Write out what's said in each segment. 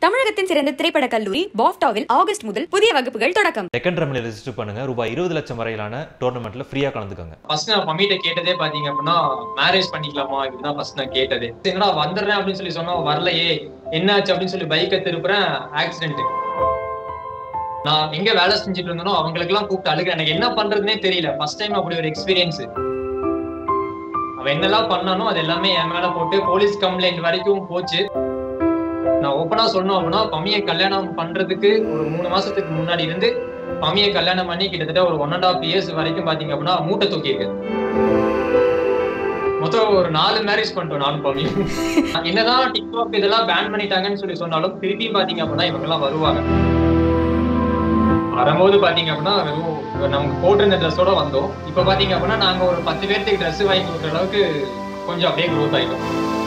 தமிழகத்தின் சிறந்த திரைப்பட கல்லூரி பாஃப்டாவில் ஆகஸ்ட் முதல் புதிய வகுப்புகள் தொடக்கம் செகண்ட் ரம்மில் ரெஜிஸ்டர் பண்ணுங்க ரூபாய் இருபது லட்சம் வரையிலான டோர்னமெண்ட்ல ஃப்ரீயா கலந்துக்கோங்க ஃபர்ஸ்ட் நான் மம்மிட்ட கேட்டதே பாத்தீங்க அப்படின்னா மேரேஜ் பண்ணிக்கலாமா இதுதான் ஃபர்ஸ்ட் நான் கேட்டதே என்னடா வந்துடுறேன் அப்படின்னு சொல்லி சொன்னா வரலையே என்னாச்சு அப்படின்னு சொல்லி பைக்கை திருப்புறேன் ஆக்சிடென்ட் நான் எங்க வேலை செஞ்சுட்டு இருந்தனோ அவங்களுக்கு எல்லாம் கூப்பிட்டு அழுகிறேன் எனக்கு என்ன பண்றதுனே தெரியல ஃபர்ஸ்ட் டைம் அப்படி ஒரு எக்ஸ்பீரியன்ஸ் அவன் என்னெல்லாம் பண்ணானோ அது எல்லாமே என் மேல போட்டு போலீஸ் கம்ப்ளைண்ட் வரைக்கும் போச்சு நான் ஓப்பனா சொல்லணும் அப்படின்னா பம்மியை கல்யாணம் பண்றதுக்கு ஒரு மூணு மாசத்துக்கு முன்னாடி இருந்து பம்மியை கல்யாணம் பண்ணி கிட்டத்தட்ட ஒரு ஒன் அண்ட் ஆஃப் இயர்ஸ் வரைக்கும் பாத்தீங்க அப்படின்னா மூட்டை தூக்கியிருக்கேன் மொத்தம் ஒரு நாலு மேரேஜ் பண்ணிட்டோம் நானும் பம்மியும் என்னதான் டிக்டாக் இதெல்லாம் பேன் பண்ணிட்டாங்கன்னு சொல்லி சொன்னாலும் திருப்பியும் பாத்தீங்க அப்படின்னா இவங்க எல்லாம் வருவாங்க வரும்போது பாத்தீங்க அப்படின்னா வெறும் நமக்கு போட்டிருந்த ட்ரெஸ்ஸோட வந்தோம் இப்ப பாத்தீங்க அப்படின்னா நாங்க ஒரு பத்து பேர்த்துக்கு ட்ரெஸ் வாங்கி கொடுக்குற அளவுக்கு கொஞ்சம் அப்படியே க்ரோத் ஆயிட்டோம்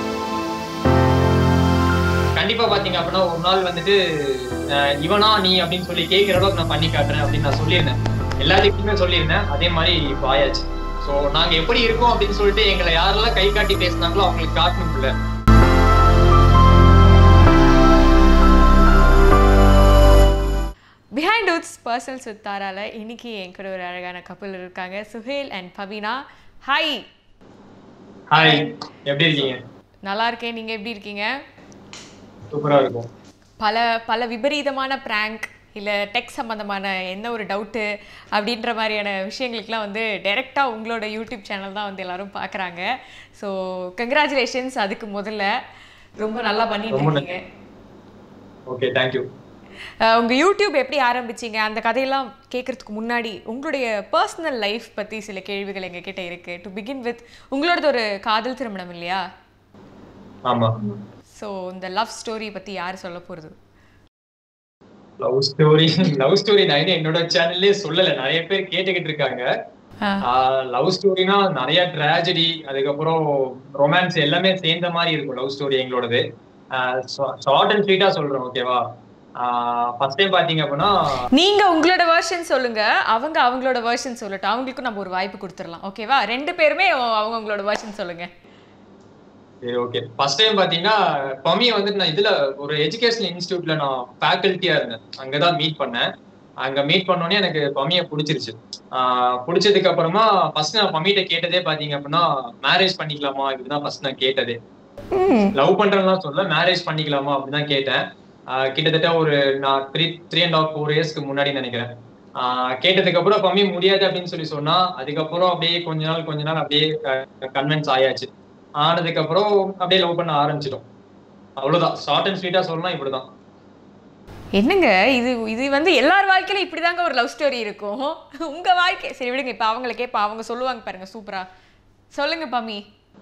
கண்டிப்பா பாத்தீங்க அப்படின்னா ஒரு நாள் வந்துட்டு அஹ், இவனா நீ அப்படின்னு சொல்லி கேட்கிற அளவுக்கு நான் பண்ணி காட்டுறேன் அப்படின்னு நான் சொல்லியிருந்தேன் எல்லாத்துக்குமே சொல்லியிருந்தேன் அதே மாதிரி இப்போ ஆயாச்சு ஸோ நாங்க எப்படி இருக்கோம் அப்படின்னு சொல்லிட்டு எங்களை யாரெல்லாம் கை காட்டி பேசினாங்களோ அவங்களுக்கு காட்டணும்ல பிஹைண்ட் உட்ஸ் பர்சனல்ஸ் வித் தாரால இன்னைக்கு என் கூட ஒரு அழகான கப்பல் இருக்காங்க Suhail and Bhavina hi hi எப்படி இருக்கீங்க நல்லா இருக்கேன் நீங்கள் எப்படி இருக்கீங்க சூப்பரா இருக்கும் பல பல விபரீதமான ப்ராங்க் இல்லை டெக் சம்மந்தமான என்ன ஒரு டவுட்டு அப்படின்ற மாதிரியான விஷயங்களுக்குலாம் வந்து டைரெக்டாக உங்களோட யூடியூப் சேனல் தான் வந்து எல்லாரும் பார்க்குறாங்க ஸோ கங்க்ராச்சுலேஷன்ஸ் அதுக்கு முதல்ல ரொம்ப நல்லா பண்ணிட்டு ரொம்ப இருக்கீங்க ஓகே தேங்க்யூ அஹ் உங்க யூடியூப் எப்படி ஆரம்பிச்சீங்க அந்த கதையெல்லாம் கேட்கறதுக்கு முன்னாடி உங்களுடைய பர்சனல் லைஃப் பத்தி சில கேள்விகள் எங்க கிட்ட இருக்கு டு பிகின் வித் உங்களோடது ஒரு காதல் திருமணம் இல்லையா ஆமா ஸோ இந்த லவ் ஸ்டோரி பத்தி யார் சொல்ல போறது லவ் ஸ்டோரி லவ் ஸ்டோரி நான் இன்னும் என்னோட சேனல்லே சொல்லல நிறைய பேர் கேட்டுக்கிட்டு இருக்காங்க லவ் ஸ்டோரினா நிறைய ட்ராஜடி அதுக்கப்புறம் ரொமான்ஸ் எல்லாமே சேர்ந்த மாதிரி இருக்கும் லவ் ஸ்டோரி எங்களோடது ஷார்ட் அண்ட் ஸ்வீட்டா சொல்றேன் ஓகேவா ஃபர்ஸ்ட் டைம் பாத்தீங்க அப்படின்னா நீங்க உங்களோட வெர்ஷன் சொல்லுங்க அவங்க அவங்களோட வெர்ஷன் சொல்லட்டும் அவங்களுக்கும் நம்ம ஒரு வாய்ப்பு கொடுத்துடலாம் ஓகேவா ரெண்டு பேருமே அவங்க அவங்களோட வெர்ஷன் சொல்லுங்க சரி ஓகே ஃபர்ஸ்ட் டைம் பாத்தீங்கன்னா பமியை வந்துட்டு நான் இதுல ஒரு எஜுகேஷனல் இன்ஸ்டியூட்ல நான் ஃபேக்கல்ட்டியா இருந்தேன் அங்கதான் மீட் பண்ணேன் அங்க மீட் பண்ணோடனே எனக்கு பமியை பிடிச்சிருச்சு ஆஹ் பிடிச்சதுக்கு அப்புறமா ஃபர்ஸ்ட் நான் பமிட்ட கேட்டதே பாத்தீங்க அப்படின்னா மேரேஜ் பண்ணிக்கலாமா இதுதான் ஃபர்ஸ்ட் நான் கேட்டதே லவ் பண்றேன்லாம் சொல்ல மேரேஜ் பண்ணிக்கலாமா அப்படின்னு கேட்டேன் ஆஹ் கிட்டத்தட்ட ஒரு நான் three three and half four இயர்ஸ்க்கு முன்னாடி நினைக்கிறேன் ஆஹ் கேட்டதுக்கு அப்புறம் பம்மி முடியாது அப்படின்னு சொல்லி சொன்னா அதுக்கப்புறம் அப்படியே கொஞ்ச நாள் கொஞ்ச நாள் அப்படியே கன்வின்ஸ் ஆயாச்சு ஆனதுக்கு அப்புறம் அப்படியே லவ் பண்ண ஆரம்பிச்சிட்டோம் அவ்வளவுதான் ஷார்ட் அண்ட் ஸ்வீட்டா சொல்லலாம் இப்படிதான் என்னங்க இது இது வந்து எல்லார் வாழ்க்கையில இப்படிதாங்க ஒரு லவ் ஸ்டோரி இருக்கும் உங்க வாழ்க்கை சரி விடுங்க இப்ப அவங்கள கேட்ப அவங்க சொல்லுவாங்க பாருங்க சூப்பரா சொல்லுங்க பமி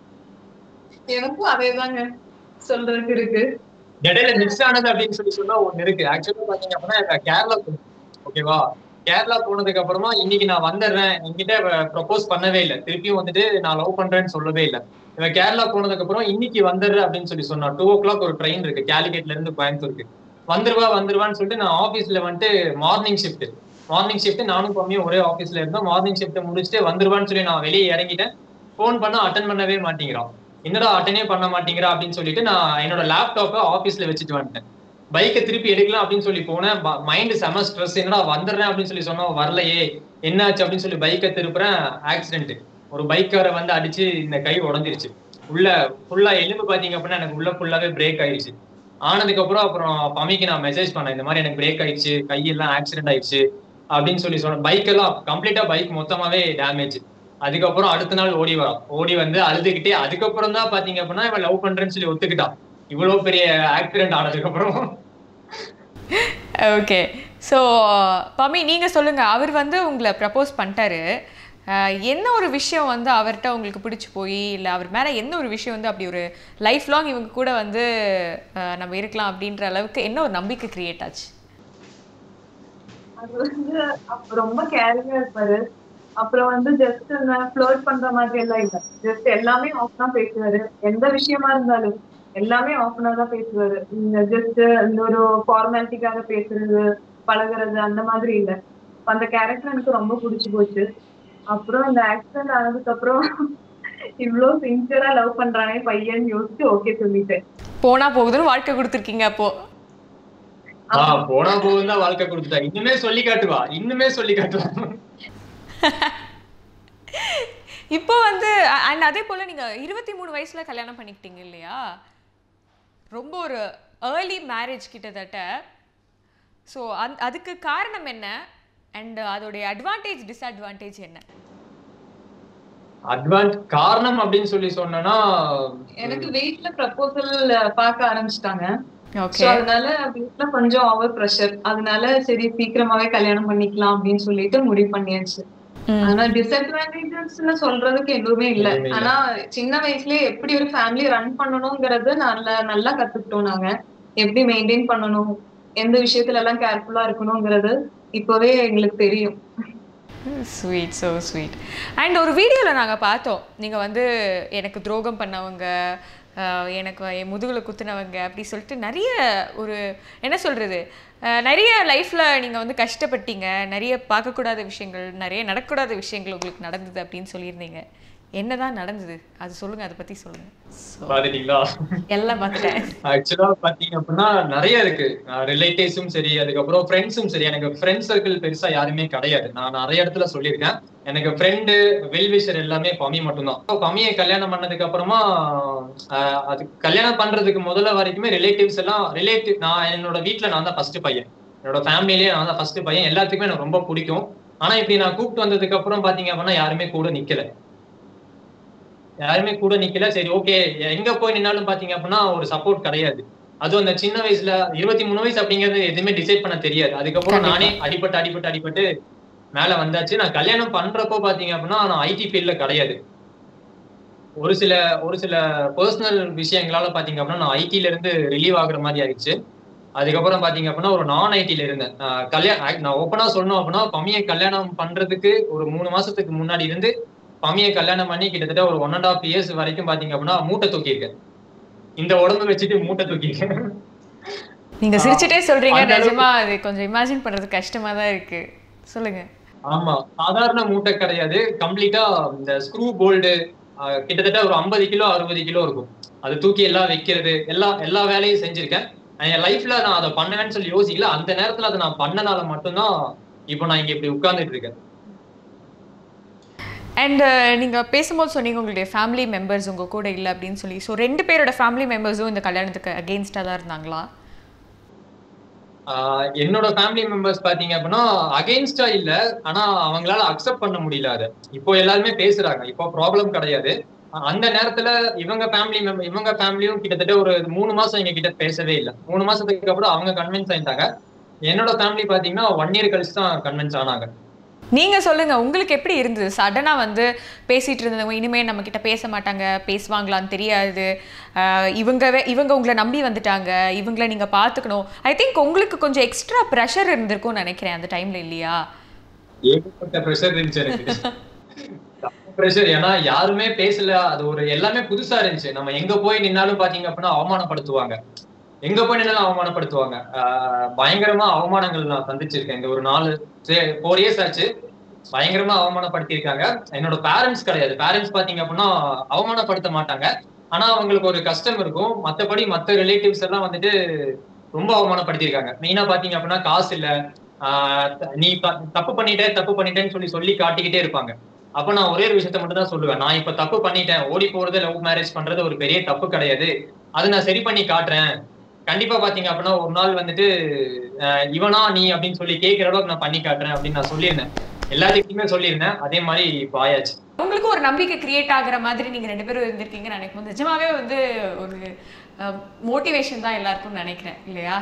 எனக்கும் அதேதாங்க சொல்றதுக்கு இருக்கு இடையில மிக்ஸ் ஆனது அப்படின்னு சொல்லி சொன்னா ஒண்ணு இருக்கு ஆக்சுவலா பாத்தீங்க அப்படின்னா எனக்கு கேரளா போனேன். ஓகேவா கேரளா போனதுக்கு அப்புறமா இன்னைக்கு நான் வந்துடுறேன் என்கிட்ட ப்ரப்போஸ் பண்ணவே இல்லை திருப்பியும் வந்துட்டு நான் லவ் பண்றேன்னு சொல்லவே இல்லை இவன் கேரளா போனதுக்கு அப்புறம் இன்னைக்கு வந்துடுறேன் அப்படின்னு சொல்லி சொன்னா டூ ஓ கிளாக் ஒரு ட்ரெயின் இருக்கு கேலிகேட்ல இருந்து கோயம்புத்தூருக்கு வந்துருவா வந்துருவான்னு சொல்லிட்டு நான் ஆபீஸ்ல வந்துட்டு மார்னிங் ஷிஃப்ட் மார்னிங் ஷிஃப்ட் நானும் கம்மியும் ஒரே ஆபீஸ்ல இருந்தோம் மார்னிங் ஷிஃப்ட் முடிச்சுட்டு வந்துருவான்னு சொல்லி நான் வெளியே இறங்கிட்டேன் ஃபோன் பண்ணா அட்டன் பண்ணவே மாட்டேங்கிறான் என்னடா அட்டனே பண்ண மாட்டேங்கிறா அப்படின்னு சொல்லிட்டு நான் என்னோட லேப்டாப்பை ஆபீஸ்ல வச்சுட்டு வந்துட்டேன் பைக்கை திருப்பி எடுக்கலாம் அப்படின்னு சொல்லி போனேன் மைண்ட் செம ஸ்ட்ரெஸ் என்னடா வந்துடுறேன் அப்படின்னு சொல்லி சொன்னா வரலையே என்னாச்சு அப்படின்னு சொல்லி பைக்கை திருப்புறேன் ஆக்சிடென்ட் ஒரு பைக்கார வந்து அடிச்சு இந்த கை உடஞ்சிருச்சு உள்ள ஃபுல்லா எலும்பு பாத்தீங்க அப்படின்னா எனக்கு உள்ள ஃபுல்லாவே பிரேக் ஆயிடுச்சு ஆனதுக்கு அப்புறம் அப்புறம் பமிக்கு நான் மெசேஜ் பண்ணேன் இந்த மாதிரி எனக்கு பிரேக் ஆயிடுச்சு கையெல்லாம் ஆக்சிடென்ட் ஆயிடுச்சு அப்படின்னு சொல்லி சொன்னேன் பைக் எல்லாம் கம்ப்ளீட்டா பைக் மொத்தமாவே டேமேஜ் அதுக்கப்புறம் அடுத்த நாள் ஓடி வரான் ஓடி வந்து அழுதுகிட்டே அதுக்கப்புறம் தான் பாத்தீங்க அப்படின்னா இவன் லவ் பண்றேன்னு சொல்லி ஒத்துக்கிட்டான் இவ்வளவு பெரிய ஆக்சிடென்ட் ஆனதுக்கு அப்புறம் ஓகே ஸோ பமி நீங்க சொல்லுங்க அவர் வந்து உங்களை ப்ரப்போஸ் பண்ணிட்டாரு அஹ், என்ன ஒரு விஷயம் வந்து அவர்கிட்ட உங்களுக்கு பிடிச்சி போய் இல்லை அவர் மேலே என்ன ஒரு விஷயம் வந்து அப்படி ஒரு லைஃப் லாங் இவங்க கூட வந்து அஹ், நம்ம இருக்கலாம் அப்படின்ற அளவுக்கு என்ன ஒரு நம்பிக்கை கிரியேட் ஆச்சு அது வந்து அப்ப ரொம்ப கேரிங்கா இருப்பாரு அப்புறம் வந்து ஜஸ்ட் ஃப்ளோட் பண்ற மாதிரி எல்லாம் இல்ல ஜஸ்ட் எல்லாமே ஆஃப்னா பேசுவாரு எந்த விஷயமா இருந்தாலும் எல்லாமே ஆஃப்னா தான் பேசுவாரு இந்த ஜஸ்ட் இந்த ஒரு ஃபார்மாலிட்டிக்காக பேசுறது பழகுறது அந்த மாதிரி இல்ல அந்த கேரக்டர் எனக்கு ரொம்ப பிடிச்சு போச்சு அப்புறம் இந்த ஆக்சிடென்ட் ஆனதுக்கு அப்புறம் இவ்ளோ சின்சியரா லவ் பண்றானே பையன் யோசிச்சு ஓகே சொல்லிட்டேன் போனா போகுதுன்னு வாழ்க்கை கொடுத்துருக்கீங்க அப்போ ஆஹ் போனா போகும் தான் வாழ்க்கை கொடுத்துட்டா இன்னுமே சொல்லி காட்டுவா இன்னுமே சொல்லி காட்டுவா இப்போ வந்து அண்ட் அதே போல நீங்க இருபத்தி மூணு வயசுல கல்யாணம் பண்ணிக்கிட்டீங்க இல்லையா ரொம்ப ஒரு ஏர்லி மேரேஜ் கிட்டத்தட்ட ஸோ அந் அதுக்கு காரணம் என்ன அண்ட் அதோடைய அட்வான்டேஜ் டிஸ்அட்வான்டேஜ் என்ன அட்வான்ஸ் காரணம் அப்படின்னு சொல்லி சொன்னேன்னா எனக்கு வீட்ல ப்ரப்போசல் பார்க்க ஆரம்பிச்சிட்டாங்க சோ ஓகே அதனால வீட்ல கொஞ்சம் ஓவர் ப்ரெஷர் அதனால சரி சீக்கிரமாவே கல்யாணம் பண்ணிக்கலாம் அப்படின்னு சொல்லிட்டு முடிவு பண்ணியாச்சு ஆனா டிஸ்அட்வான்டேஜஸ்னு சொல்றதுக்கு எதுவுமே இல்ல எதுவுமே இல்ல. ஆனா சின்ன வயசுலயே எப்படி ஒரு ஃபேமிலி ரன் பண்ணணுங்கிறது நல்லா நல்லா கத்துக்கிட்டோம் நாங்க எப்படி மெயின்டைன் பண்ணணும் எந்த விஷயத்துல எல்லாம் கேர்ஃபுல்லா இருக்கணுங்கிறது இப்பவே எங்களுக்கு தெரியும் ஸ்வீட் ஸோ ஸ்வீட் அண்ட் ஒரு வீடியோவில் நாங்கள் பார்த்தோம் நீங்கள் வந்து எனக்கு துரோகம் பண்ணவங்க ஆஹ் எனக்கு என் முதுகில் குத்துனவங்க அப்படி சொல்லிட்டு நிறைய ஒரு என்ன சொல்கிறது நிறைய லைஃப்பில் நீங்கள் வந்து கஷ்டப்பட்டீங்க நிறைய பார்க்கக்கூடாத விஷயங்கள் நிறைய நடக்கக்கூடாத விஷயங்கள் உங்களுக்கு நடந்தது அப்படின்னு சொல்லியிருந்தீங்க என்னதான் நடந்தது அது சொல்லுங்கள் அதை பற்றி சொல்லுங்கள் ஸோ பாத்துட்டீங்களா எல்லாம் பார்த்துட்டேன் ஆக்சுவலா பாத்தீங்க அப்படின்னா நிறைய இருக்கு ரிலேட்டிவ்ஸும் சரி அதுக்கப்புறம் ஃப்ரெண்ட்ஸும் சரி எனக்கு ஃப்ரெண்ட் சர்க்கிள் பெருசா யாருமே கிடையாது நான் நிறைய இடத்துல சொல்லியிருக்கேன் எனக்கு ஃப்ரெண்டு வெல்விஷர் எல்லாமே பமி மட்டும்தான் So, பமியை கல்யாணம் பண்ணதுக்கு அப்புறமா ஆஹ், அது கல்யாணம் பண்றதுக்கு முதல்ல வரைக்குமே ரிலேட்டிவ்ஸ் எல்லாம் ரிலேட்டிவ் நான் என்னோட வீட்ல நான் தான் ஃபர்ஸ்ட் பையன் என்னோட ஃபேமிலிலேயே நான் தான் ஃபர்ஸ்ட் பையன் எல்லாத்துக்குமே எனக்கு ரொம்ப பிடிக்கும் ஆனா இப்படி நான் கூப்பிட்டு வந்ததுக்கு அப்புறம் பாத்தீங்க அப்படின்னா யாருமே கூட நிக்கல யாருமே கூட நிக்கல சரி ஓகே எங்க போய் நின்னாலும் பாத்தீங்க அப்படின்னா ஒரு சப்போர்ட் கிடையாது அதுவும் அந்த சின்ன வயசுல இருபத்தி மூணு வயசு அப்படிங்கறது எதுவுமே டிசைட் பண்ண தெரியாது அதுக்கப்புறம் நானே அடிபட்டு அடிபட்டு அடிபட்டு மேல வந்தாச்சு நான் கல்யாணம் பண்றப்போ பாத்தீங்க அப்படின்னா நான் ஐடி ஃபீல்ட்ல கிடையாது ஒரு சில ஒரு சில பர்சனல் விஷயங்களால பாத்தீங்க அப்படின்னா நான் ஐடில இருந்து ரிலீவ் ஆகுற மாதிரி ஆயிடுச்சு அதுக்கப்புறம் பாத்தீங்க அப்படின்னா ஒரு நான் ஐடில இருந்தேன் ஆஹ் கல்யாணம் நான் ஓப்பனா சொல்லணும் அப்படின்னா பமியை கல்யாணம் பண்றதுக்கு ஒரு மூணு மாசத்துக்கு முன்னாடி இருந்து பமியை கல்யாணம் பண்ணி கிட்டத்தட்ட ஒரு ஒன் அண்ட் ஆஃப் இயர்ஸ் வரைக்கும் பாத்தீங்க அப்படின்னா மூட்டை தூக்கியிருக்கேன் இந்த உடம்பு வச்சுட்டு மூட்டை தூக்கியிருக்கேன் நீங்கள் சிரிச்சிட்டே சொல்கிறீங்க அந்த அளவுக்கு- நிஜமா அது கொஞ்சம் இமேஜின் பண்ணுறது கஷ்டமாக தான் இருக்குது சொல்லுங்கள் ஆமா சாதாரண மூட்டை கிடையாது கம்ப்ளீட்டா இந்த ஸ்க்ரூ போல்டு கிட்டத்தட்ட ஒரு ஐம்பது கிலோ அறுபது கிலோ இருக்கும் அது தூக்கி எல்லாம் வைக்கிறது எல்லா எல்லா வேலையும் செஞ்சிருக்கேன் என் லைஃப்ல நான் அதை பண்ணுவேன்னு சொல்லி யோசிக்கல அந்த நேரத்துல அதை நான் பண்ணனால மட்டும்தான் இப்போ நான் இங்க இப்படி உட்கார்ந்துட்டு இருக்கேன் அண்ட் நீங்கள் பேசும்போது சொன்னீங்க உங்களுடைய ஃபேமிலி மெம்பர்ஸ் உங்கள் கூட இல்லை அப்படின்னு சொல்லி ஸோ ரெண்டு பேரோட ஃபேமிலி மெம்பர்ஸும் இந்த கல்யாணத்துக்கு அகெயின்ஸ்டாக தான் இருந்தாங்களா ஆஹ் என்னோட ஃபேமிலி மெம்பர்ஸ் பாத்தீங்க அப்படின்னா அகைன்ஸ்டா இல்ல ஆனா அவங்களால அக்செப்ட் பண்ண முடியல அதை இப்போ எல்லாருமே பேசுறாங்க இப்போ ப்ராப்ளம் கிடையாது அ- அந்த நேரத்துல இவங்க ஃபேமிலி மெம்பர் இவங்க ஃபேமிலியும் கிட்டத்தட்ட ஒரு மூணு மாசம் எங்க கிட்ட பேசவே இல்லை மூணு மாசத்துக்கு அப்புறம் அவங்க கன்வின்ஸ் ஆயிட்டாங்க என்னோட ஃபேமிலி பாத்தீங்கன்னா ஒன் இயர் கழிச்சு தான் கன்வின்ஸ் ஆனாங்க நீங்கள் சொல்லுங்கள் உங்களுக்கு எப்படி இருந்தது சடனாக வந்து பேசிகிட்டு இருந்தவங்க இனிமேல் நம்மக்கிட்ட பேச மாட்டாங்க பேசுவாங்களான்னு தெரியாது ஆஹ் இவங்கவே இவங்க உங்களை நம்பி வந்துட்டாங்க இவங்கள நீங்கள் பார்த்துக்கணும் ஐ திங்க் உங்களுக்கு கொஞ்சம் எக்ஸ்ட்ரா ப்ரெஷர் இருந்திருக்கும்னு நினைக்கிறேன் அந்த டைமில் இல்லையா ஏகப்பட்ட ப்ரெஷர் இருந்துச்சு எனக்கு ப்ரெஷர் ஏன்னா யாருமே பேசல அது ஒரு எல்லாமே புதுசா இருந்துச்சு நம்ம எங்க போய் நின்னாலும் பாத்தீங்க அப்படின்னா அவமானப்படுத்துவாங்க எங்க போய் நின்னாலும் அவமானப்படுத்துவாங்க ஆஹ் பயங்கரமா அவமானங்கள் நான் சந்திச்சிருக்கேன் இந்த ஒரு நாலு ஃபோர் இயர்ஸ் ஆச்சு பயங்கரமா அவமானப்படுத்தியிருக்காங்க என்னோட பேரண்ட்ஸ் கிடையாது பேரண்ட்ஸ் பாத்தீங்க அப்படின்னா அவமானப்படுத்த மாட்டாங்க ஆனா அவங்களுக்கு ஒரு கஷ்டம் இருக்கும் மத்தபடி மத்த ரிலேட்டிவ்ஸ் எல்லாம் வந்துட்டு ரொம்ப அவமானப்படுத்தியிருக்காங்க மெயினா பாத்தீங்க அப்படின்னா காசு இல்ல ஆஹ் த- நீ ப- தப்பு பண்ணிட்ட தப்பு பண்ணிட்டேன்னு சொல்லி சொல்லி காட்டிக்கிட்டே இருப்பாங்க அப்ப நான் ஒரே ஒரு விஷயத்த மட்டும் தான் சொல்லுவேன் நான் இப்ப தப்பு பண்ணிட்டேன் ஓடி போறது லவ் மேரேஜ் பண்றது ஒரு பெரிய தப்பு கிடையாது அதை நான் சரி பண்ணி காட்டுறேன் கண்டிப்பா பாத்தீங்க அப்படின்னா ஒரு நாள் வந்துட்டு ஆஹ் இவனா நீ அப்படின்னு சொல்லி கேட்கிற அளவுக்கு நான் பண்ணி காட்டுறேன் அப்படின்னு நான் சொல்லியிருந்தேன் எல்லாத்துக்கிட்டையுமே சொல்லியிருந்தேன் அதே மாதிரி இப்போ ஆயாச்சு உங்களுக்கு ஒரு நம்பிக்கை கிரியேட் ஆகுற மாதிரி நீங்கள் ரெண்டு பேரும் இருந்திருக்கீங்கன்னு நினைக்கும் போது நிஜமாவே வந்து ஒரு மோட்டிவேஷன் தான் எல்லாருக்கும் நினைக்கிறேன் இல்லையா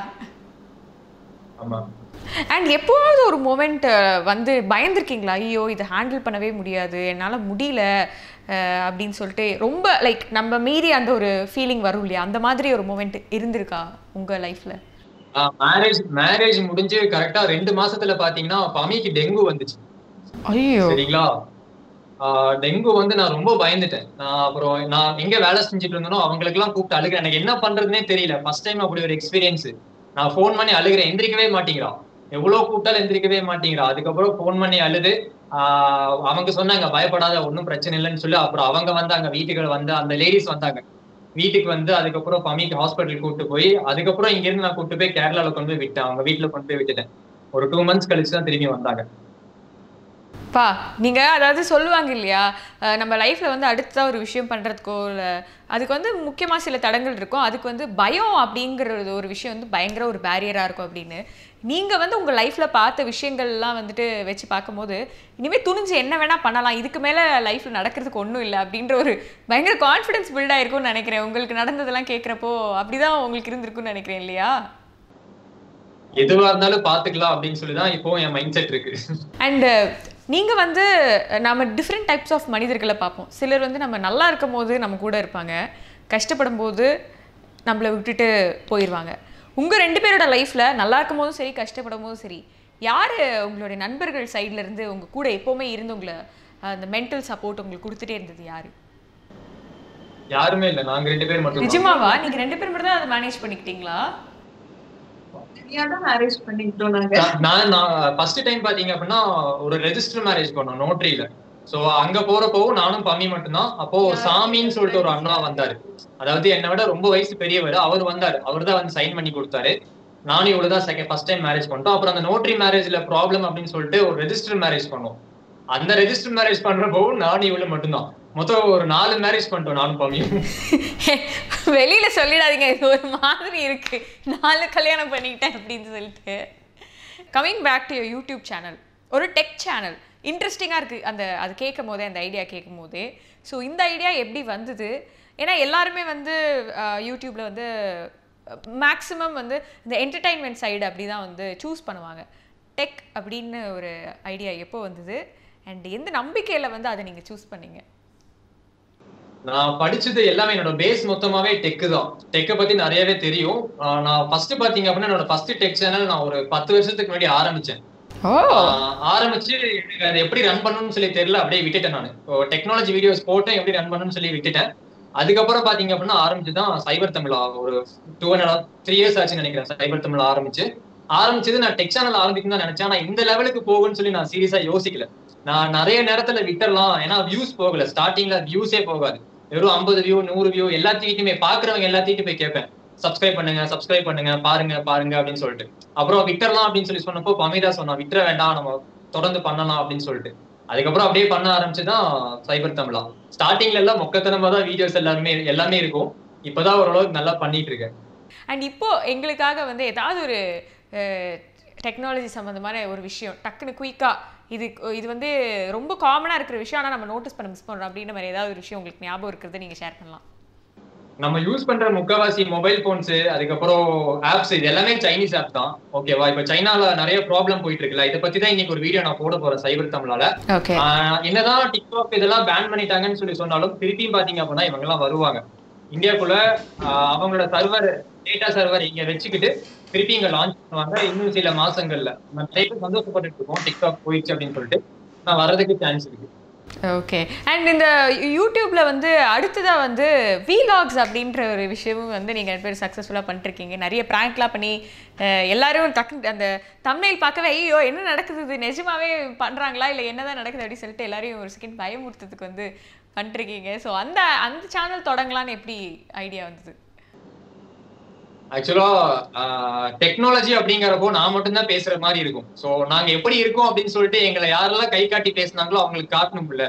ஆமா அண்ட் எப்போவாவது ஒரு மூமெண்ட் வந்து பயந்துருக்கீங்களா ஐயோ இதை ஹேண்டில் பண்ணவே முடியாது என்னால் முடியல அஹ், அப்படின்னு சொல்லிட்டு ரொம்ப லைக் நம்ம மீறி அந்த ஒரு ஃபீலிங் வரும் இல்லையா அந்த மாதிரி ஒரு மூமெண்ட் இருந்திருக்கா உங்கள் லைஃப்பில் மேரேஜ் மேரேஜ் முடிஞ்சு கரெக்டா ரெண்டு மாசத்துல பாத்தீங்கன்னா பமிக்கு டெங்கு வந்துச்சு ஐயோ சரிங்களா ஆஹ் டெங்கு வந்து நான் ரொம்ப பயந்துட்டேன் நான் அப்புறம் நான் எங்க வேலை செஞ்சுட்டு இருந்தனோ அவங்களுக்கு எல்லாம் கூப்பிட்டு அழுகிறேன் எனக்கு என்ன பண்றதுனே தெரியல ஃபர்ஸ்ட் டைம் அப்படி ஒரு எக்ஸ்பீரியன்ஸ் நான் ஃபோன் பண்ணி அழுகிறேன் எந்திரிக்கவே மாட்டேங்கிறான் எவ்வளவு கூப்பிட்டாலும் எந்திரிக்கவே மாட்டேங்கிறா அதுக்கப்புறம் ஃபோன் பண்ணி அழுது ஆஹ் அவங்க சொன்னாங்க பயப்படாத ஒன்றும் பிரச்சனை இல்லைன்னு சொல்லி அப்புறம் அவங்க வந்தாங்க வீட்டுக்கு வந்து அந்த லேடிஸ் வந்தாங்க வீட்டுக்கு வந்து அதுக்கப்புறம் பமிக்கு ஹாஸ்பிட்டல் கூட்டு போய் அதுக்கப்புறம் இங்க இருந்து நான் கூட்டு போய் கேரளால கொண்டு போய் விட்டேன் அவங்க வீட்டுல கொண்டு போய் விட்டுட்டேன் ஒரு டூ மந்த்ஸ் கழிச்சு தான் திரும்பி வந்தாங்க பா நீங்க அதாவது சொல்லுவாங்க இல்லையா அஹ் நம்ம லைஃப்ல வந்து அடுத்த ஒரு விஷயம் பண்றதுக்கோ இல்ல அதுக்கு வந்து முக்கியமா சில தடங்கள் இருக்கும் அதுக்கு வந்து பயம் அப்படிங்கிறது ஒரு விஷயம் வந்து பயங்கர ஒரு பேரியரா இருக்கும் அப்படின்னு நீங்க வந்து உங்க லைஃப்ல பார்த்த விஷயங்கள்லாம் வந்துட்டு வச்சு பார்க்கும்போது இனிமே துணிஞ்சு என்ன வேணா பண்ணலாம் இதுக்கு மேல லைஃப்ல நடக்கிறதுக்கு ஒன்றும் இல்லை அப்படின்ற ஒரு பயங்கர கான்ஃபிடன்ஸ் பில்ட் ஆயிருக்கும்னு நினைக்கிறேன் உங்களுக்கு நடந்ததெல்லாம் கேட்குறப்போ அப்படிதான் உங்களுக்கு இருந்திருக்கும்னு நினைக்கிறேன் இல்லையா எதுவா இருந்தாலும் பாத்துக்கலாம் அப்படின்னு சொல்லி தான் இப்போ என் மைண்ட் செட் இருக்கு அண்டு நீங்கள் வந்து நம்ம டிஃப்ரெண்ட் டைப்ஸ் ஆஃப் மனிதர்களை பார்ப்போம் சிலர் வந்து நம்ம நல்லா இருக்கும் போது நம்ம கூட இருப்பாங்க கஷ்டப்படும் போது நம்மளை விட்டுட்டு போயிடுவாங்க உங்கள் ரெண்டு பேரோட லைஃப்பில் நல்லா இருக்கும் போதும் சரி கஷ்டப்படும் போதும் சரி யார் உங்களுடைய நண்பர்கள் சைடுல இருந்து உங்கள் கூட எப்போவுமே இருந்து உங்களை அந்த மென்டல் சப்போர்ட் உங்களுக்கு கொடுத்துட்டே இருந்தது யார் யாருமே இல்ல நாங்க ரெண்டு பேர் மட்டும் தான். நிஜமாவா நீங்கள் ரெண்டு பேர் மட்டும் தான் அதை மேனேஜ் பண்ணிக்கிட்டீங்களா தனியா தான் மேரேஜ் பண்ணிக்கிட்டோம் நாங்க நான் நான் ஃபர்ஸ்ட் டைம் பாத்தீங்க அப்படின்னா ஒரு ரெஜிஸ்டர் மேரேஜ் பண்ணோம் நோட்ரியில சோ அங்க போறப்போ நானும் பம்மி மட்டும்தான் அப்போ சாமின்னு சொல்லிட்டு ஒரு அண்ணா வந்தாரு அதாவது என்னை விட ரொம்ப வயசு பெரியவர் அவர் வந்தாரு அவர் தான் வந்து சைன் பண்ணி கொடுத்தாரு நானும் இவ்வளவுதான் செகண்ட் ஃபர்ஸ்ட் டைம் மேரேஜ் பண்ணிட்டோம் அப்புறம் அந்த நோட்ரி மேரேஜ்ல ப்ராப்ளம் அப்படின்னு சொல்லிட்டு ஒரு ரெஜிஸ்டர் மேரேஜ் பண்ணோம் அந்த ரெஜிஸ்டர் மேரேஜ் பண்றப்போ நானும் இவ்வளவு மட்டும்தான் மொத்தம் ஒரு நாலு மேரேஜ் பண்ணிட்டோம் நானும் பம்மியும் வெளியில சொல்லிடாதீங்க இது ஒரு மாதிரி இருக்கு நாலு கல்யாணம் பண்ணிக்கிட்டேன் அப்படின்னு சொல்லிட்டு coming back to YouTube channel ஒரு டெக் சேனல் இன்ட்ரெஸ்டிங்காக இருக்குது அந்த அது கேட்கும் போதே அந்த ஐடியா கேட்கும் போதே ஸோ இந்த ஐடியா எப்படி வந்தது ஏன்னா எல்லாருமே வந்து யூடியூப்பில் வந்து மேக்ஸிமம் வந்து இந்த என்டர்டைன்மெண்ட் சைடு அப்படி தான் வந்து சூஸ் பண்ணுவாங்க டெக் அப்படின்னு ஒரு ஐடியா எப்போ வந்தது அண்ட் எந்த நம்பிக்கையில் வந்து அதை நீங்கள் சூஸ் பண்ணீங்க நான் படிச்சது எல்லாமே என்னோட பேஸ் மொத்தமாவே டெக் தான் டெக்கை பத்தி நிறையவே தெரியும் ஆஹ் நான் ஃபர்ஸ்ட் பாத்தீங்க அப்படின்னா என்னோட ஃபர்ஸ்ட் டெக் சேனல் நான் ஒரு பத்து வருஷத்துக்கு முன்னாடி ஆரம்பிச்சேன் ஓ ஆஹ் ஆரம்பிச்சு எனக்கு அதை எப்படி ரன் பண்ணணும்னு சொல்லி தெரியல அப்படியே விட்டுட்டேன் நான் டெக்னாலஜி வீடியோஸ் போட்டேன் எப்படி ரன் பண்ணணும்னு சொல்லி விட்டுட்டேன் அதுக்கப்புறம் பாத்தீங்க அப்படின்னா ஆரம்பிச்சுதான் சைபர் தமிழ் ஒரு டூ அண்ட் த்ரீ இயர்ஸ் ஆச்சுன்னு நினைக்கிறேன் சைபர் தமிழ் ஆரம்பிச்சு ஆரம்பிச்சது நான் டெக் சேனல் ஆரம்பிக்கணும் தான் நினைச்சேன் ஆனா இந்த லெவலுக்கு போகும்னு சொல்லி நான் சீரியஸா யோசிக்கல நான் நிறைய நேரத்துல விட்டுறலாம் ஏன்னா வியூஸ் போகல ஸ்டார்டிங்ல வியூஸே போகாது வெறும் ஐம்பது வியூ நூறு வியூ எல்லாத்தையுமே பாக்குறவங்க எல்லாத்தையும் போய் கேட்பேன் சப்ஸ்கிரைப் பண்ணுங்க சப்ஸ்கிரைப் பண்ணுங்க பாருங்க பாருங்க அப்படின்னு சொல்லிட்டு அப்புறம் விட்டுறலாம் அப்படின்னு சொல்லி சொன்னப்போ பமிதா சொன்னா விட்டுற வேண்டாம் நம்ம தொடர்ந்து பண்ணலாம் அப்படின்னு சொல்லிட்டு அதுக்கப்புறம் அப்படியே பண்ண ஆரம்பிச்சுதான் சைபர் தமிழா ஸ்டார்டிங்ல எல்லாம் மொக்கத்தனமா தான் வீடியோஸ் எல்லாருமே எல்லாமே இருக்கும் இப்பதான் ஓரளவுக்கு நல்லா பண்ணிட்டு இருக்கேன் அண்ட் இப்போ எங்களுக்காக வந்து ஏதாவது ஒரு டெக்னாலஜி சம்மந்தமான ஒரு விஷயம் டக்குன்னு குயிக்காக இது இது வந்து ரொம்ப காமனாக இருக்கிற விஷயம் ஆனால் நம்ம நோட்டீஸ் பண்ண மிஸ் பண்ணுறோம் அப்படின்ற மாதிரி ஏதாவது ஒரு விஷயம் உங்களுக்கு ஞாபகம் இருக்கிறத நீங்கள் ஷேர் பண்ணலாம் நம்ம யூஸ் பண்ற முக்கவாசி மொபைல் போன்ஸ் அதுக்கப்புறம் ஆப்ஸ் இது எல்லாமே சைனீஸ் ஆப் தான் ஓகேவா இப்ப சைனால நிறைய ப்ராப்ளம் போயிட்டு இருக்குல்ல இதை பத்தி தான் இன்னைக்கு ஒரு வீடியோ நான் போட போறேன் சைபர் தமிழால ஓகே ஆஹ் என்னதான் டிக்டாக் இதெல்லாம் பேன் பண்ணிட்டாங்கன்னு சொல்லி சொன்னாலும் திருப்பியும் பாத்தீங்க அப்படின்னா இவங்க எல்லாம் வருவாங்க இந்தியாக்குள்ள ஆஹ் அவங்களோட சர்வர் டேட்டா சர்வர் இங்க வச்சுக்கிட்டு திருப்பி இங்க லான்ச் பண்ணுவாங்க இன்னும் சில மாசங்கள்ல நம்ம நிறைய பேர் சந்தோஷப்பட்டுட்டு இருக்கோம் டிக்டாக் போயிடுச்சு அப்படின்னு சொல்லிட்டு நான் வர்றதுக்கு சான்ஸ் இருக்கு ஓகே அண்ட் இந்த யூடியூப்ல வந்து அடுத்ததா வந்து வீலாக்ஸ் அப்படின்ற ஒரு விஷயமும் வந்து நீங்க ரெண்டு பேரும் சக்ஸஸ்ஃபுல்லாக பண்ணிருக்கீங்க நிறைய ப்ராங்க்லாம் பண்ணி அஹ், எல்லாரும் டக்கு அந்த தம்னைல் பார்க்கவே ஐயோ என்ன நடக்குது இது நிஜமாவே பண்றாங்களா இல்லை என்னதான் நடக்குது அப்படின்னு சொல்லிட்டு எல்லாரையும் ஒரு செகண்ட் பயமுறுத்துறதுக்கு வந்து பண்ணிருக்கீங்க ஸோ அந்த அந்த சேனல் தொடங்கலான்னு எப்படி ஐடியா வந்தது ஆக்சுவலா டெக்னாலஜி அப்படிங்கிறப்போ நான் மட்டும்தான் பேசுற மாதிரி இருக்கும் சோ நாங்க எப்படி இருக்கோம் அப்படின்னு சொல்லிட்டு எங்களை யாரெல்லாம் கை காட்டி பேசுனாங்களோ அவங்களுக்கு காட்டணும்ல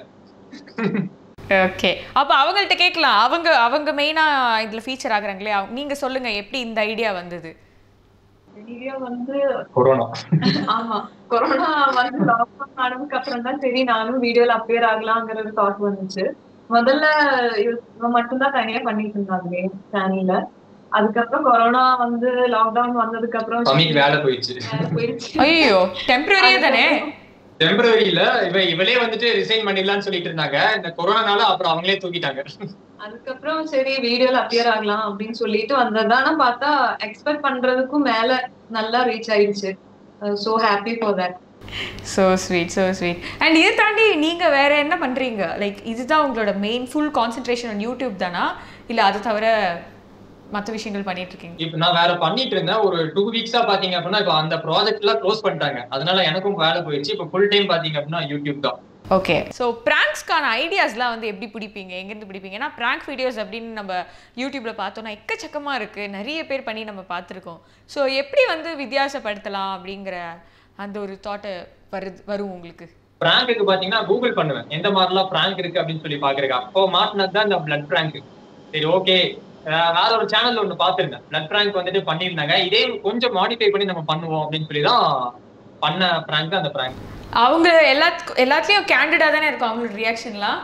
ஓகே அப்போ அவங்கள்ட்ட கேட்கலாம் அவங்க அவங்க மெயினாக இதில் ஃபீச்சர் ஆகுறாங்களே அவங்க- நீங்க சொல்லுங்க எப்படி இந்த ஐடியா வந்தது வீடியோ வந்து கொரோனா ஆமா கொரோனா வந்து லாக்டவுன் ஆனதுக்கு அப்புறம் தான் சரி நானும் வீடியோல அப்பியர் ஆகலாங்கிறது தாட் வந்துச்சு முதல்ல இவன் மட்டும்தான் தனியா பண்ணிட்டு இருந்தாங்க சேனல்ல அதுக்கப்புறம் கொரோனா வந்து லாக்டவுன் வந்ததுக்கு அப்புறம் பமிக்கு வேலை போயிடுச்சு வேலை போயிடுச்சு ஐயோ டெம்பரரியா தானே டெம்பரரியில இவ இவளே வந்துட்டு ரிசைன் பண்ணிடலாம்னு சொல்லிட்டு இருந்தாங்க இந்த கொரோனானால அப்புறம் அவங்களே தூக்கிட்டாங்க அதுக்கப்புறம் சரி வீடியோல அப்பியர் ஆகலாம் அப்படின்னு சொல்லிட்டு வந்ததானா பார்த்தா எக்ஸ்பெக்ட் பண்றதுக்கும் மேல நல்லா ரீச் ஆயிடுச்சு so happy for that so sweet so sweet and இதை தாண்டி நீங்க வேற என்ன பண்றீங்க லைக் இதுதான் உங்களோட main full concentration on YouTube தானா இல்ல அது தவிர மற்ற விஷயங்கள் பண்ணிட்டு இருக்கீங்க இப்ப நான் வேற பண்ணிட்டு இருந்தேன் ஒரு டூ வீக்ஸா பாத்தீங்க அப்படின்னா இப்ப அந்த ப்ராஜெக்ட் எல்லாம் க்ளோஸ் பண்ணிட்டாங்க அதனால எனக்கும் வேலை போயிடுச்சு இப்ப ஃபுல் டைம் பாத்தீங்க அப்படின்னா யூடியூப் தான் ஓகே ஸோ ப்ராங்க்ஸ்க்கான ஐடியாஸ்லாம் வந்து எப்படி பிடிப்பீங்க எங்கேருந்து பிடிப்பீங்க ஏன்னா ப்ராங்க் வீடியோஸ் அப்படின்னு நம்ம யூடியூப்ல பார்த்தோம்னா எக்கச்சக்கமாக இருக்குது நிறைய பேர் பண்ணி நம்ம பார்த்துருக்கோம் ஸோ எப்படி வந்து வித்தியாசப்படுத்தலாம் அப்படிங்கிற அந்த ஒரு தாட்டை வருது வரும் உங்களுக்கு பிராங்க்கு பாத்தீங்கன்னா கூகுள் பண்ணுவேன் எந்த மாதிரிலாம் பிராங்க் இருக்கு அப்படின்னு சொல்லி பாக்குறேன் அப்போ மாட்டினது தான் இந்த பிளட் பிராங்க் சரி ஓகே வேற ஒரு சேனல்ல ஒண்ணு பாத்திருந்தேன் பிளட் பிராங்க் வந்துட்டு பண்ணியிருந்தாங்க இதே கொஞ்சம் மாடிஃபை பண்ணி நம்ம பண்ணுவோம் அப்படின்னு சொல்லி தான் பண்ண பிராங்க் அந்த பிராங்க் அவங்க எல்லாத்துக்கும் எல்லாத்துலேயும் கேண்டிடா தானே இருக்கும் அவங்களோட ரியாக்ஷன்லாம்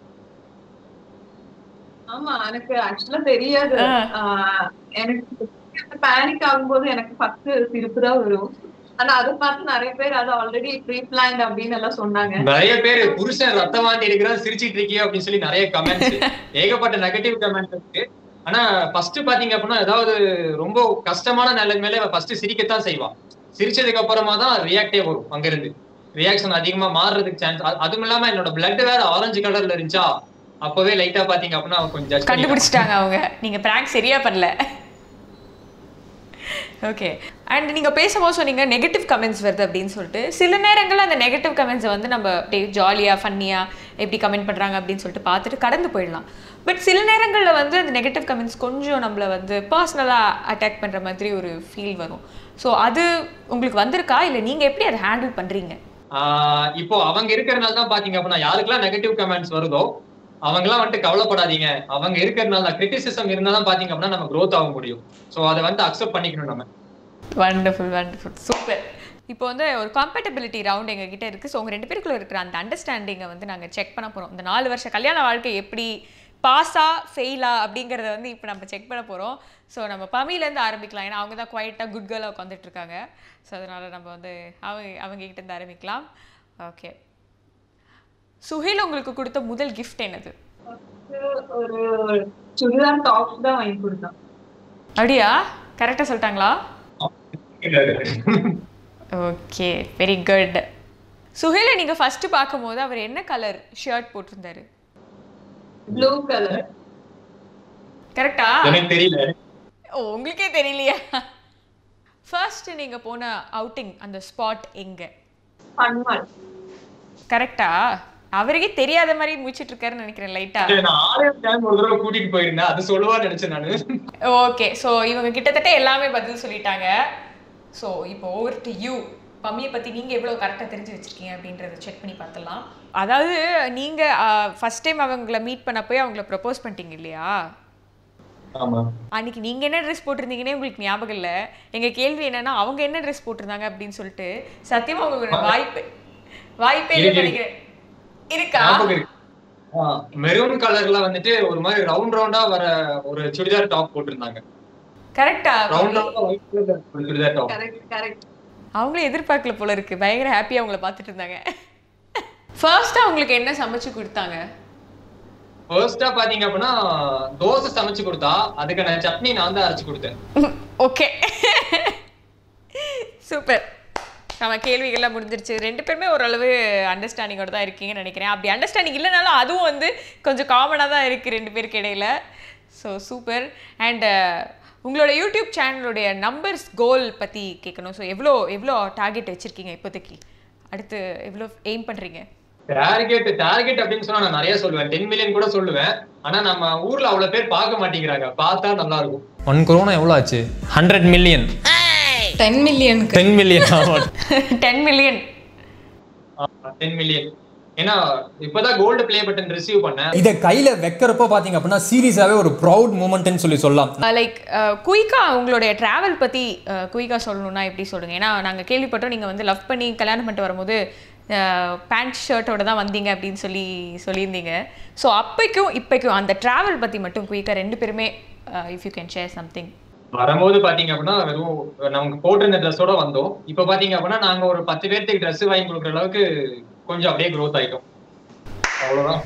ஆமா எனக்கு ஆக்சுவலா தெரியாது ஆ. ஆஹ் எனக்கு பேனிக் ஆகும்போது எனக்கு ஃபர்ஸ்ட் சிரிப்பு தான் வரும் ஆனா அதை பார்த்து நிறைய பேர் அது ஆல்ரெடி ப்ரீ பிளான்ட் அப்படின்னு எல்லாம் சொன்னாங்க நிறைய பேர் புருஷன் ரத்த வாந்தி எடுக்கிறான் சிரிச்சிட்டு இருக்கியோ அப்படின்னு சொல்லி நிறைய கமெண்ட்ஸ் ஏகப்பட்ட நெகட்டிவ் கமெண்ட் இருக்கு ஆனா ஃபர்ஸ்ட் பாத்தீங்க அப்படின்னா ஏதாவது ரொம்ப கஷ்டமான நிலைமையில ஃபர்ஸ்ட் சிரிக்கத்தான் செய்வான் சிரிச்சதுக்கு அப்புறமா தான் ரியாக்டே வரும் அங்க இருந்து ரியாக்ஷன் அதிகமா மாறுறதுக்கு சான்ஸ் அதுவும் இல்லாம என்னோட பிளட் வேற ஆரஞ்சு கலர்ல இருந்துச்சா அப்பவே லைட்டா பாத்தீங்க அப்படின்னா அவன் கொஞ்சம் judge பண்ணிட்டான். கண்டுபிடிச்சிட்டாங்க அவங்க நீங்க பிராங்க் சரியா பண்ணல ஓகே அண்ட் நீங்க பேசும்போது சொன்னீங்க நெகட்டிவ் கமெண்ட்ஸ் வருது அப்படின்னு சொல்லிட்டு சில நேரங்கள்ல அந்த நெகட்டிவ் கமெண்ட்ஸை வந்து நம்ம அப்படியே ஜாலியா ஃபன்னியா எப்படி கமெண்ட் பண்றாங்க அப்படின்னு சொல்லிட்டு பார்த்துட்டு கடந்து போயிடலாம் பட் சில நேரங்கள்ல வந்து அந்த நெகட்டிவ் கமெண்ட்ஸ் கொஞ்சம் நம்மள வந்து பர்சனலா அட்டாக் பண்ற மாதிரி ஒரு ஃபீல் வரும் ஸோ அது உங்களுக்கு வந்திருக்கா இல்லை நீங்க எப்படி அதை ஹேண்டில் பண்றீங்க ஆஹ் இப்போ அவங்க இருக்கிறனால தான் பாத்தீங்க அப்படின்னா யாருக்கெல்லாம் நெகட்டிவ் கமெண்ட்ஸ் வருதோ அவங்க எல்லாம் வந்துட்டு கவலைப்படாதீங்க அவங்க இருக்கிறனால கிரிட்டிசிசம் இருந்தா தான் பாத்தீங்க அப்படின்னா நம்ம growth ஆக முடியும் சோ அதை வந்து அக்செப்ட் பண்ணிக்கணும் நம்ம வண்டர்ஃபுல் வண்டர்ஃபுல் சூப்பர் இப்போ வந்து ஒரு காம்பேட்டபிலிட்டி ரவுண்ட் எங்ககிட்ட இருக்குது ஸோ உங்கள் ரெண்டு பேருக்குள்ள இருக்கிற அந்த அண்டர்ஸ்டாண்டிங்கை வந்து நாங்கள் செக் பண்ண போகிறோம் இந்த நாலு வருஷ கல்யாண வாழ்க்கை எப்படி பாஸா ஃபெயிலா அப்படிங்கிறத வந்து இப்போ நம்ம செக் பண்ண போகிறோம் ஸோ நம்ம பமிலேருந்து ஆரம்பிக்கலாம் ஏன்னா அவங்க தான் குவாய்ட்டாக குட் கேர்லாக உட்காந்துட்டு இருக்காங்க ஸோ அதனால் நம்ம வந்து அவங்க அவங்க கிட்ட இருந்து ஆரம்பிக்கலாம் ஓகே சுஹேல் உங்களுக்கு கொடுத்த முதல் கிஃப்ட் என்னது First ஒரு சுடிதார் டாப் தான் வாங்கி கொடுத்தான் அப்படியா கரெக்டாக சொல்லிட்டாங்களா ஓகே வெரி குட் சுஹேலை நீங்கள் ஃபஸ்ட்டு பார்க்கும்போது அவர் என்ன கலர் ஷர்ட் போட்டிருந்தாரு ப்ளூ கலர் கரெக்டா எனக்கு தெரியல ஓ உங்களுக்கே தெரியலையா ஃபர்ஸ்ட் நீங்கள் போன அவுட்டிங் அந்த ஸ்பாட் எங்க பன்மால் கரெக்டா அவருக்கே தெரியாத மாதிரி முடிச்சிட்டு இருக்காருன்னு நினைக்கிறேன் லைட்டா நான் ஆலயம் டைம் ஒரு தடவை கூட்டிட்டு போயிருந்தேன் அது சொல்லுவான்னு நினைச்சேன் நானு ஓகே ஸோ இவங்க கிட்டத்தட்ட எல்லாமே பதில் சொல்லிட்டாங்க ஸோ இப்போ ஓவர் டு யூ பம்மியை பற்றி நீங்கள் எவ்வளோ கரெக்டாக தெரிஞ்சு வச்சிருக்கீங்க அப்படின்றத செக் பண்ணி பார்த்துடலாம் அதாவது நீங்கள் ஃபர்ஸ்ட் டைம் அவங்கள மீட் பண்ண போய் அவங்கள ப்ரப்போஸ் பண்ணிட்டீங்க இல்லையா ஆமா அன்னைக்கு நீங்கள் என்ன ட்ரெஸ் போட்டிருந்தீங்கன்னே உங்களுக்கு ஞாபகம் இல்லை எங்கள் கேள்வி என்னன்னா அவங்க என்ன ட்ரெஸ் போட்டிருந்தாங்க அப்படின்னு சொல்லிட்டு சத்தியமாக உங்களுக்கு வாய்ப்பு வாய்ப்பே இல்லை இருக்கு, நினைக்கிறேன் இருக்கா ஞாபகம் இருக்கு மெரூன் கலர்ல வந்துட்டு ஒரு மாதிரி ரவுண்ட் ரவுண்டா வர ஒரு சுடிதார் டாப் போட்டிருந்தாங்க கரெக்டா ரவுண்ட் ரவுண்டா ஒயிட் கலர்ல ஒரு சுடிதார் டாப் கரெக்ட் கரெக்ட் அவங்களும் எதிர்பார்க்கல போல இருக்கு பயங்கர ஹாப்பியாக அவங்கள பார்த்துட்டு இருந்தாங்க ஃபர்ஸ்ட் அவங்களுக்கு என்ன சமைச்சு கொடுத்தாங்க ஃபர்ஸ்டா பாத்தீங்க அப்படின்னா தோசை சமைச்சு கொடுத்தா அதுக்கான சட்னி நான் தான் அரைச்சு கொடுத்தேன் ஓகே சூப்பர் நம்ம கேள்விகள்லாம் முடிஞ்சிருச்சு ரெண்டு பேருமே ஓரளவு அண்டர்ஸ்டாண்டிங்கோட தான் இருக்கீங்கன்னு நினைக்கிறேன் அப்படி அண்டர்ஸ்டாண்டிங் இல்லைனாலும் அதுவும் வந்து கொஞ்சம் காமனாக தான் இருக்குது ரெண்டு பேருக்கு இடையில ஸோ சூப்பர் அண்ட் உங்களோட யூடியூப் சேனலுடைய நம்பர்ஸ் கோல் பற்றி கேட்கணும் ஸோ எவ்வளோ எவ்வளோ டார்கெட் வச்சுருக்கீங்க இப்போதைக்கு அடுத்து எவ்வளோ எய்ம் பண்ணுறீங்க டார்கெட் டார்கெட் அப்படின்னு சொன்னா நான் நிறைய சொல்லுவேன் டென் மில்லியன் கூட சொல்லுவேன் ஆனா நம்ம ஊர்ல அவ்வளவு பேர் பார்க்க மாட்டேங்கிறாங்க பார்த்தா நல்லா இருக்கும் ஒன் கொரோனா எவ்வளோ ஆச்சு ஹண்ட்ரட் மில்லியன் டென் மில்லியனுக்கு ten million ten million ten million ஏன்னா இப்பதான் கோல்டு ப்ளே பட்டன் ரிசீவ் பண்ணேன் இதை கையில வைக்கிறப்ப பாத்தீங்க அப்படின்னா சீரியஸாவே ஒரு ப்ரவுட் மூமெண்ட்னு சொல்லி சொல்லலாம் லைக் குயிக்கா உங்களுடைய ட்ராவல் பற்றி குயிக்காக சொல்லணும்னா எப்படி சொல்லுங்க ஏன்னா நாங்கள் கேள்விப்பட்டோம் நீங்கள் வந்து லவ் பண்ணி கல்யாணம் பண்ணிட்டு வரும்போது பேண்ட் ஷர்ட்டோட தான் வந்தீங்க அப்படின்னு சொல்லி சொல்லியிருந்தீங்க ஸோ அப்பைக்கும் இப்பைக்கும் அந்த ட்ராவல் பற்றி மட்டும் குயிக்காக ரெண்டு பேருமே if you can share something வரும்போது பாத்தீங்க அப்படின்னா வெறும் நமக்கு போட்டிருந்த ட்ரெஸ்ஸோட வந்தோம் இப்ப பாத்தீங்க அப்படின்னா நாங்க ஒரு பத்து பேர்த்துக்கு Dress வாங்கி கொடுக்குற அளவுக்கு கொஞ்சம் அப்படியே growth ஆயிட்டோம் அவ்வளவுதான்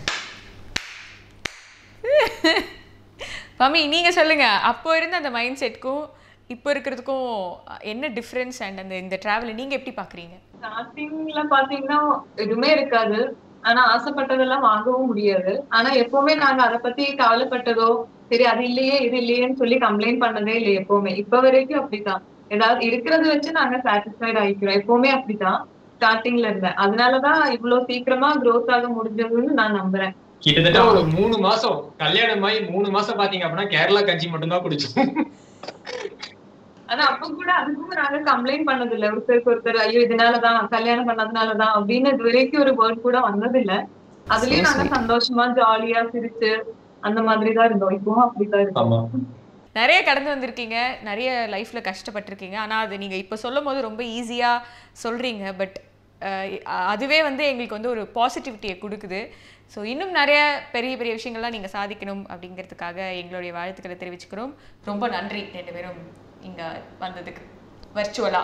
மம்மி நீங்கள் சொல்லுங்கள் அப்போ இருந்த அந்த மைண்ட் செட்க்கும் இப்போ இருக்கிறதுக்கும் என்ன டிஃப்ரென்ஸ் அண்ட் அந்த இந்த ட்ராவலை நீங்கள் எப்படி பார்க்குறீங்க ஸ்டார்டிங்ல பாத்தீங்கன்னா எதுவுமே இருக்காது ஆனா ஆசைப்பட்டதெல்லாம் வாங்கவும் முடியாது ஆனா எப்பவுமே நாங்க அதை பத்தி கவலைப்பட்டதோ சரி அது இல்லையே இது இல்லையேன்னு சொல்லி கம்ப்ளைண்ட் பண்ணதே இல்லை எப்பவுமே இப்ப வரைக்கும் அப்படிதான் ஏதாவது இருக்கிறத வச்சு நாங்க சாட்டிஸ்ஃபைட் ஆயிக்கிறோம் எப்பவுமே அப்படிதான் ஸ்டார்டிங்ல இருந்தேன் அதனாலதான் இவ்வளவு சீக்கிரமா growth ஆக முடிஞ்சதுன்னு நான் நம்புறேன் கிட்டத்தட்ட ஒரு மூணு மாசம் கல்யாணம் ஆகி மூணு மாசம் பாத்தீங்க அப்படின்னா கேரளா கஞ்சி மட்டும்தான் குடிச்சோம் ஆனா அப்ப கூட அதுக்கும் நாங்க கம்ப்ளைண்ட் பண்ணது இல்ல ஒருத்தருக்கு ஒருத்தர் ஐயோ இதனாலதான் கல்யாணம் பண்ணதுனாலதான் அப்படின்னு இது வரைக்கும் ஒரு வேர்ட் கூட வந்தது இல்ல அதுலயும் நாங்க சந்தோஷமா ஜாலியா சிரிச்சு அந்த மாதிரி தான் இருந்தோம் இப்பவும் அப்படிதான் இருக்கோம் ஆமா நிறைய கடந்து வந்திருக்கீங்க நிறைய லைஃப்ல கஷ்டப்பட்டிருக்கீங்க ஆனா அது நீங்க இப்போ சொல்லும் போது ரொம்ப ஈஸியா சொல்றீங்க பட் அதுவே வந்து எங்களுக்கு வந்து ஒரு பாசிட்டிவிட்டியை கொடுக்குது ஸோ இன்னும் நிறைய பெரிய பெரிய விஷயங்கள்லாம் நீங்க சாதிக்கணும் அப்படிங்கிறதுக்காக எங்களுடைய வாழ்த்துக்களை தெரிவிச்சுக்கிறோம் ரொம்ப நன்றி ரெண்டு பேரும் இங்க வந்ததுக்கு வர்ச்சுவலா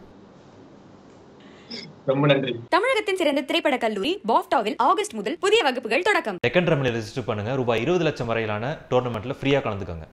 ரொம்ப நன்றி தமிழகத்தின் சிறந்த திரைப்பட கல்லூரி பாஃப்டாவில் ஆகஸ்ட் முதல் புதிய வகுப்புகள் தொடக்கம் செகண்ட் ரம்மில் ரெஜிஸ்டர் பண்ணுங்க ரூபாய் இருபது லட்சம் வரையிலான டோர்னமெண்ட்ல ஃப்ரீயா கலந்துக்கோங்க